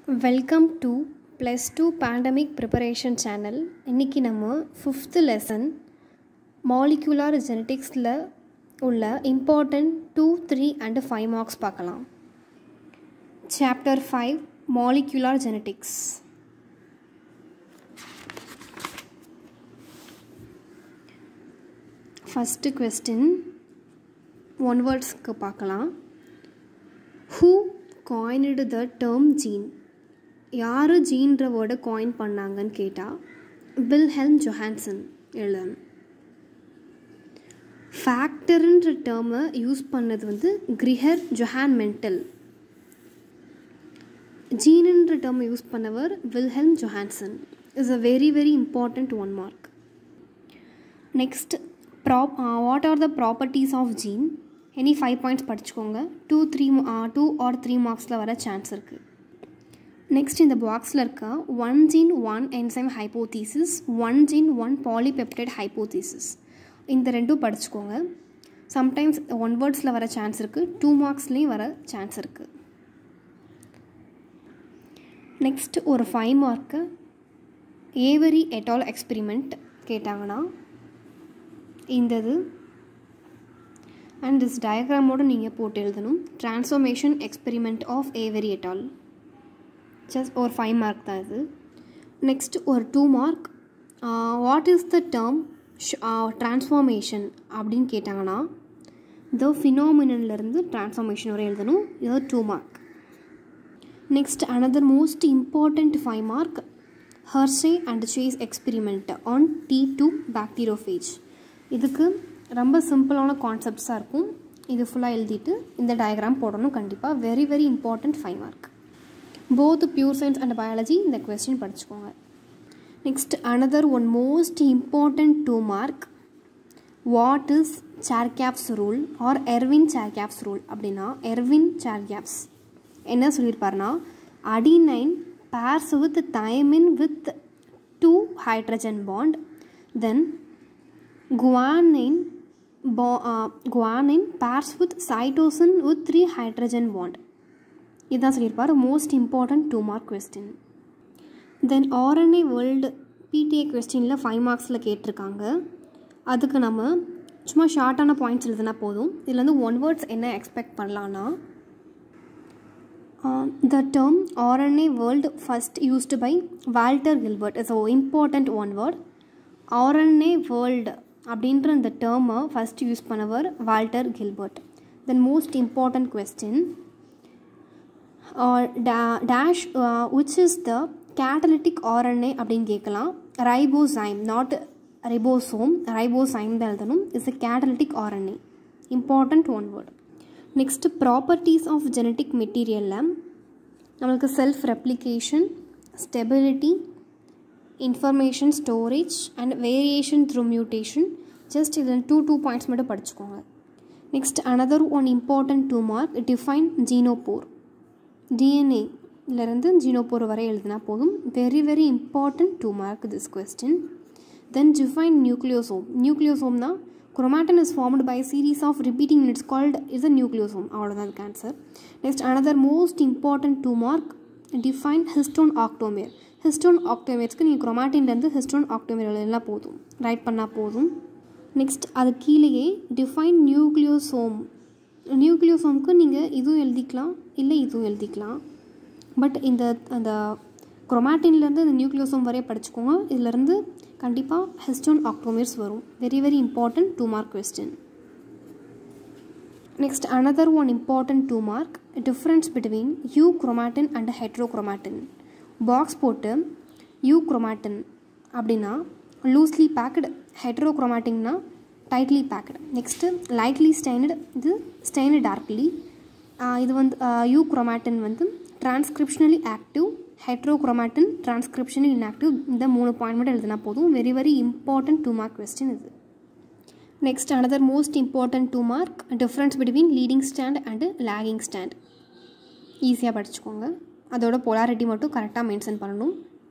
Welcome to plus two pandemic preparation channel இன்றைக்கி நம்ம fifth lesson molecular ஜெனட்டிக்ஸில் உள்ள important two three and five marks பார்க்கலாம் chapter five molecular genetics first question one வேர்ட்ஸ்க்கு பார்க்கலாம் who coined the term gene யார் ஜீன்ற வேர்டை காயின் பண்ணாங்கன்னு கேட்டால் வில்ஹெல்ம் ஜொஹான்சன் எழுதணும் ஃபேக்டருன்ற டேர்மை யூஸ் பண்ணது வந்து கிரிஹர் ஜொஹான் மென்டல் ஜீனுன்ற டேர்மை யூஸ் பண்ணவர் Wilhelm Johannsen is a very very important one mark next prop what are the properties of gene any five points படிச்சுக்கோங்க two three two or three மார்க்ஸில் வர சான்ஸ் இருக்குது நெக்ஸ்ட் இந்த பாக்ஸில் இருக்க one gene one enzyme hypothesis one gene one polypeptide hypothesis இந்த ரெண்டும் படிச்சுக்கோங்க சம்டைம்ஸ் ஒன் வேர்ட்ஸில் வர சான்ஸ் இருக்குது டூ மார்க்ஸ்லேயும் வர சான்ஸ் இருக்குது நெக்ஸ்ட் ஒரு five mark Avery et al experiment கேட்டாங்கன்னா இந்தது அண்ட் திஸ் டயக்ராமோடு நீங்கள் போட்டு எழுதணும் transformation experiment of Avery et al just ஒரு ஃபைவ் மார்க் தான் இது நெக்ஸ்ட் ஒரு two mark what is the term transformation அப்படின்னு கேட்டாங்கன்னா த ஃபினாமினன்லேருந்து ட்ரான்ஸ்ஃபார்மேஷன் வரை எழுதணும் இது two mark next another most important five mark Hershey and Chase experiment on T two bacteriophage இதுக்கு ரொம்ப சிம்பிளான கான்செப்ட்ஸாக இருக்கும் இது ஃபுல்லாக எழுதிட்டு இந்த டயக்ராம் போடணும் கண்டிப்பாக very very important five mark both pure science and biology இந்த கொஸ்டின் படிச்சுக்கோங்க next another one most important two mark what is Chargaff's rule or Erwin Chargaff's rule அப்படின்னா எர்வின் சேர்கேப்ஸ் என்ன சொல்லியிருப்பார்னா adenine pairs with thymine with two hydrogen bond then guanine pa guanine pairs with cytosine with three hydrogen bond இதுதான் சொல்லியிருப்பார் most important two mark question then RNA world PTA கொஸ்டினில் five மார்க்ஸில் கேட்டிருக்காங்க அதுக்கு நம்ம சும்மா ஷார்ட்டான points எழுதுனா போதும் இதில் வந்து ஒன் வேர்ட்ஸ் என்ன எக்ஸ்பெக்ட் பண்ணலான்னா the term RNA world first used by Walter Gilbert is a important one word RNA world அப்படின்ற இந்த டேர்மை ஃபஸ்ட் யூஸ் பண்ணவர் Walter Gilbert then most important question dash which is the catalytic RNA அப்படின்னு கேட்கலாம் ribozyme not ribosome ribozyme தான் எழுதணும் is a catalytic RNA important one word next properties of genetic மெட்டீரியலில் நம்மளுக்கு self replication stability information storage and variation through mutation just இதில் two two points மட்டும் படிச்சுக்கோங்க next another one important two mark define genophore டிஎன்ஏலேருந்து genophore வரை எழுதினா போதும் very very important two mark this question then define nucleosome நியூக்ளியோசோம்னா chromatin is formed by series of repeating its called is a nucleosome அவ்வளோதான் cancer next another most important two mark define histone octamer histone ஆக்டோமேர்ஸ்க்கு நீங்கள் குரோமாட்டின்லேருந்து histone ஆக்டோமேர் எழுதினா போதும் right பண்ணால் போதும் next அது கீழேயே டிஃபைன் நியூக்ளியோசோம் நியூக்ளியோசோமுக்கு நீங்கள் இதுவும் எழுதிக்கலாம் இல்லை இதுவும் எழுதிக்கலாம் பட் இந்த அந்த குரோமாட்டின்லேருந்து இந்த நியூக்ளியோசோம் வரைய படிச்சுக்கோங்க இதிலேருந்து கண்டிப்பாக ஹிஸ்டோன் ஆக்டோமேர்ஸ் வரும் very very important two mark question next another one important two mark difference between euchromatin and heterochromatin box போட்டு யூ குரோமாட்டின் அப்படின்னா லூஸ்லி பேக்டு ஹெட்ரோக்ரோமாட்டின்னா tightly packed next lightly stained இது stain darkly இது வந்து euchromatin வந்து transcriptionally active heterochromatin transcriptionally inactive இந்த மூணு point மட்டும் எழுதினா போதும் very very important two mark question இது next another most important two mark difference between leading stand and lagging strand ஈஸியாக படிச்சுக்கோங்க அதோட பொலாரிட்டி மட்டும் கரெக்டாக மென்ஷன் பண்ணணும்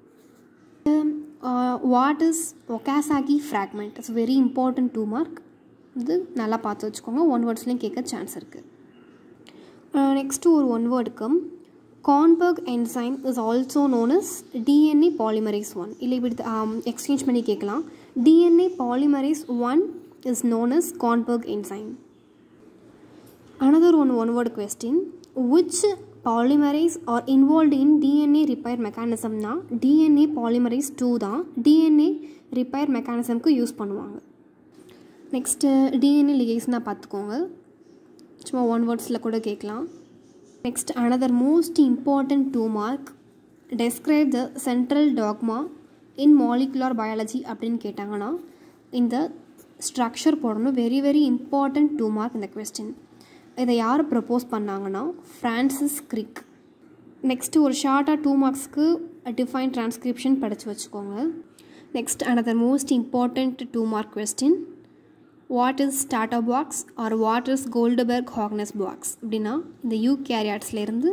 what is Okazaki fragment its very important two mark இது நல்லா பார்த்து வச்சுக்கோங்க ஒன் வேர்ட்ஸ்லேயும் கேட்க சான்ஸ் இருக்குது நெக்ஸ்ட்டு ஒரு ஒன் வேர்டுக்கு Kornberg enzyme is also known as DNA polymerase one இல்லை இப்படி எக்ஸ்சேஞ்ச் பண்ணி கேட்கலாம் DNA polymerase one is known as Kornberg enzyme another one one word question which polymerase are involved in dna repair mechanism னா dna polymerase 2 தான் dna repair mechanismக்கு use பண்ணுவாங்க next DNA லிகேஸ்னால் பார்த்துக்கோங்க சும்மா ஒன் வேர்ட்ஸில் கூட கேட்கலாம் next another most important two mark describe the central dogma in molecular biology அப்படின்னு கேட்டாங்கன்னா இந்த ஸ்ட்ரக்சர் போடணும் very very important two mark இந்த கொஸ்டின் இதை யார் ப்ரப்போஸ் பண்ணாங்கன்னா ஃப்ரான்சிஸ் கிரிக் நெக்ஸ்ட்டு ஒரு ஷார்ட்டாக டூ மார்க்ஸ்க்கு டிஃபைன் டிரான்ஸ்கிரிப்ஷன் படித்து வச்சுக்கோங்க next another most important two mark question what is TATA box or what is Goldberg Hogness box அப்படின்னா இந்த யூ கேரியாட்ஸ்லேருந்து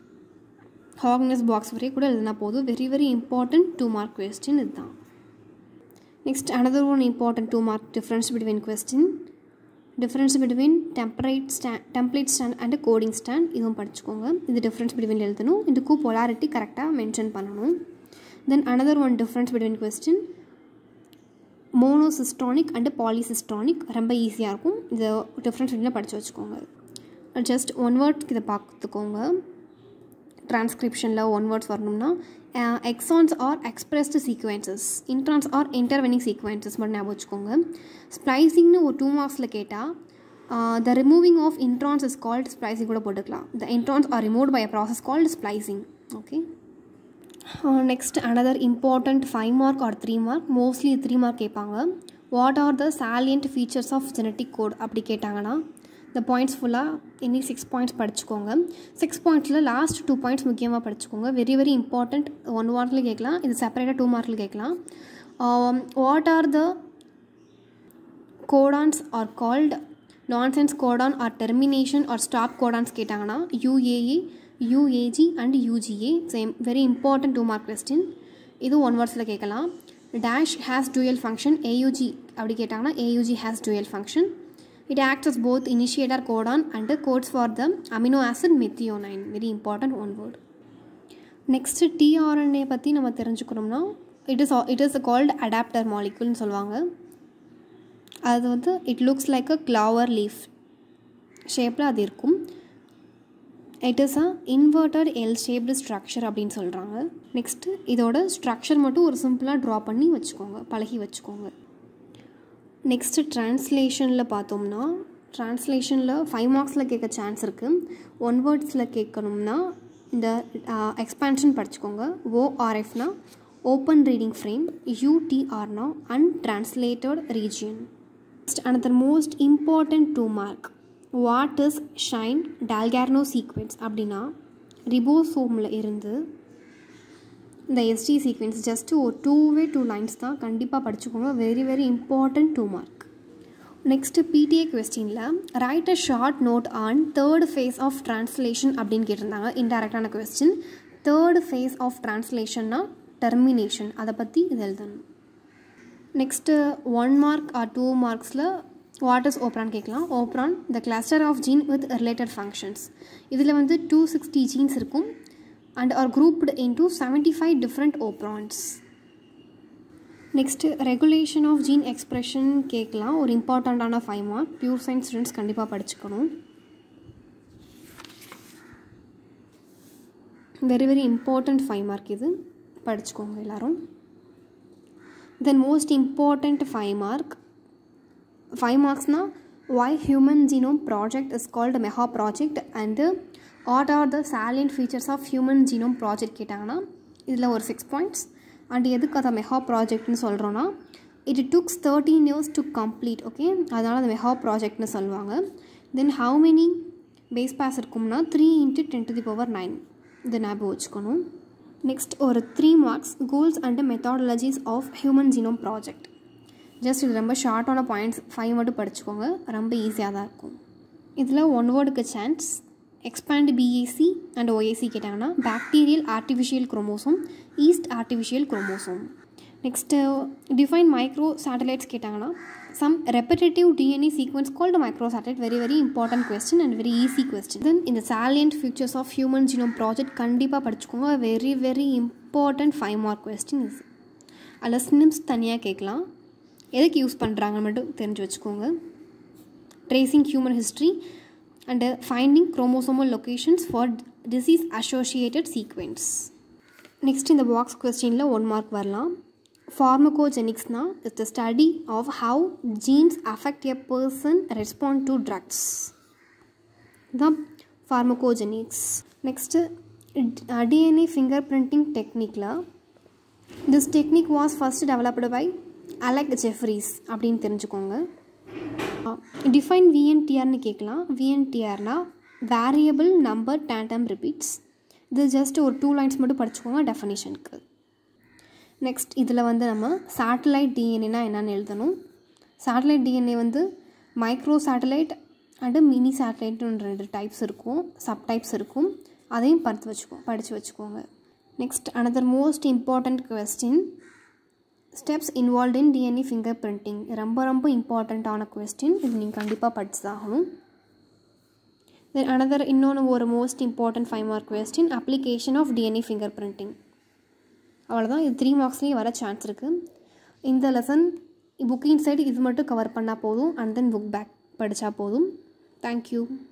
ஹாக்னஸ் பாக்ஸ் வரையும் கூட எழுதினா போதும் very very important two mark question இதுதான் next another one important two mark difference between question difference between temperate strand template strand and coding strand இதுவும் படிச்சுக்கோங்க இது டிஃப்ரென்ஸ் பிட்வீன் எழுதணும் இதுக்கும் பொலாரிட்டி கரெக்டாக மென்ஷன் பண்ணணும் then another one difference between question monocistronic and polycistronic ரொம்ப ஈஸியாக இருக்கும் இது டிஃப்ரென்ஸ் பிட்வீனில் படித்து வச்சுக்கோங்க ஜஸ்ட் ஒன் வேர்ட்க்கு இதை பார்த்துக்கோங்க டிரான்ஸ்கிரிப்ஷனில் ஒன் வேர்ட்ஸ் வரணும்னா exons are expressed sequences introns are intervening sequences மட்டும் ஞாபகம் வச்சுக்கோங்க ஸ்ப்ளைசிங்னு ஒரு டூ மார்க்ஸில் கேட்டால் the removing of introns is called splicing கூட போட்டுக்கலாம் the introns are remove by a process called splicing okay next another important five mark or three mark mostly three mark கேட்பாங்க what are the salient features of genetic code அப்படி கேட்டாங்கன்னா இந்த points ஃபுல்லாக இன்னி six points படிச்சுக்கோங்க six பாயிண்ட்ஸில் last two points முக்கியமாக படிச்சுக்கோங்க வெரி வெரி இம்பார்ட்டண்ட் ஒன் மார்க்கில் கேட்கலாம் இது செப்பரேட்டாக டூ மார்க்கில் கேட்கலாம் what are the codons are called nonsense codon or termination or stop codons கேட்டாங்கன்னா UAA UAG and UGA same very important two mark question இது ஒன் வேர்ட்ஸில் கேட்கலாம் dash has dual function AUG அப்படி கேட்டாங்கன்னா AUG has dual function It acts as both initiator codon and codes for the amino acid methionine. Very important one word. Next tRNA பற்றி நம்ம தெரிஞ்சுக்கணும்னா it is it is called adapter மாலிகுல்னு சொல்லுவாங்க அது வந்து it looks like a clover leaf ஷேப்பில் அது இருக்கும் it is a inverted L shaped structure அப்படின்னு சொல்கிறாங்க நெக்ஸ்ட்டு இதோட ஸ்ட்ரக்சர் மட்டும் ஒரு சிம்பிளாக ட்ரா பண்ணி வச்சுக்கோங்க பழகி வச்சுக்கோங்க நெக்ஸ்ட்டு ட்ரான்ஸ்லேஷனில் பார்த்தோம்னா ட்ரான்ஸ்லேஷனில் ஃபைவ் மார்க்ஸில் கேட்க சான்ஸ் இருக்குது ஒன் வேர்ட்ஸில் கேட்கணும்னா இந்த எக்ஸ்பான்ஷன் படிச்சுக்கோங்க ஓஆர்எஃப்னா ஓப்பன் ரீடிங் ஃப்ரேம் யூடிஆர்னா untranslated region next another most important two mark what is Shine Dalgarno sequence அப்படின்னா ரிபோசோமில் இருந்து இந்த எஸ்டி சீக்வென்ஸ் ஜஸ்ட்டு ஒரு டூவே டூ லைன்ஸ் தான் கண்டிப்பாக படிச்சுக்கோங்க very very important two mark next PTA கொஸ்டினில் write a short note on third phase of translation அப்படின்னு கேட்டிருந்தாங்க இன்டெரக்டான கொஸ்டின் தேர்ட் ஃபேஸ் ஆஃப் ட்ரான்ஸ்லேஷன்னா டெர்மினேஷன் அதை பற்றி இது எழுதணும் next one mark or two மார்க்ஸில் வாட் இஸ் ஓப்ரான் கேட்கலாம் operon the cluster of gene with related functions இதில் வந்து டூ சிக்ஸ்டி ஜீன்ஸ் இருக்கும் and are grouped into 75 different operons. Next regulation of gene expression கேட்கலாம் ஒரு இம்பார்ட்டண்ட்டான five mark pure science students கண்டிப்பாக படிச்சுக்கணும் very very important five mark இது படிச்சுக்கோங்க எல்லோரும் then most important five mark five மார்க்ஸ்னால் why human genome project is called mega project and what are the salient features of human genome project கேட்டாங்கன்னா இதில் ஒரு six points and எதுக்கு அதை mega ப்ராஜெக்ட்னு சொல்கிறோன்னா it takes thirteen years to complete okay அதனால் அது மெகா ப்ராஜெக்ட்னு சொல்லுவாங்க then how many base pairs இருக்கும்னா three into ten to the power nine இது ஞாபகம் வச்சுக்கணும் நெக்ஸ்ட் ஒரு three marks goals and methodologies of human genome project just இது ரொம்ப ஷார்ட்டான பாயிண்ட்ஸ் ஃபைவ் மட்டும் படிச்சுக்கோங்க ரொம்ப ஈஸியாக தான் இருக்கும் இதில் ஒன் வேர்டுக்கு chance expand BAC and YAC கேட்டாங்கன்னா bacterial artificial chromosome yeast artificial chromosome next define microsatellites கேட்டாங்கன்னா some repetitive DNA sequence called microsatellite very very important question and very easy question then in the salient features of human genome project கண்டிப்பாக படிச்சுக்கோங்க very very important five mark question is அதில் ஸ்னிம்ஸ் தனியாக கேட்கலாம் எதுக்கு use பண்ணுறாங்கன்னு மட்டும் தெரிஞ்சு வச்சுக்கோங்க tracing human history and finding chromosomal locations for disease associated sequence next இந்த பாக்ஸ் கொஸ்டினில் ஒன் மார்க் வரலாம் pharmacogenecsனா is the study of how genes affect a person respond to drugs தான் pharmacogenetics next uh, DNA fingerprinting techniqueல this technique was first developed by Alec Jeffries அப்படின்னு தெரிஞ்சுக்கோங்க define விஎன்டிஆர்னு கேட்கலாம் விஎன்டிஆர்னா வேரியபிள் நம்பர் டேண்டம் ரிப்பீட்ஸ் இது just ஒரு two lines மட்டும் படிச்சுக்கோங்க டெஃபனிஷனுக்கு நெக்ஸ்ட் இதில் வந்து நம்ம சேட்டலைட் டிஎன்ஏனா என்னென்னு எழுதணும் சேட்டலைட் டிஎன்ஏ வந்து மைக்ரோ சேட்டலைட் அண்டு மினி சேட்டலைட்னு ரெண்டு டைப்ஸ் இருக்கும் சப் டைப்ஸ் இருக்கும் அதையும் படித்து வச்சுக்கோ படித்து வச்சுக்கோங்க next another most important question steps involve in DNA fingerprinting ரொம்ப ரொம்ப இம்பார்ட்டண்ட்டான கொஸ்டின் இது நீங்கள் கண்டிப்பாக படிச்சு தான் ஆகணும் தென் அனதர் இன்னொன்று ஒரு most important five mark question application of DNA fingerprinting அவ்வளோதான் இது த்ரீ மார்க்ஸ்லேயும் வர சான்ஸ் இருக்குது இந்த லெசன் புக்கிங் சைடு இது மட்டும் கவர் பண்ணால் போதும் அண்ட் தென் புக் பேக் படித்தா போதும் தேங்க்யூ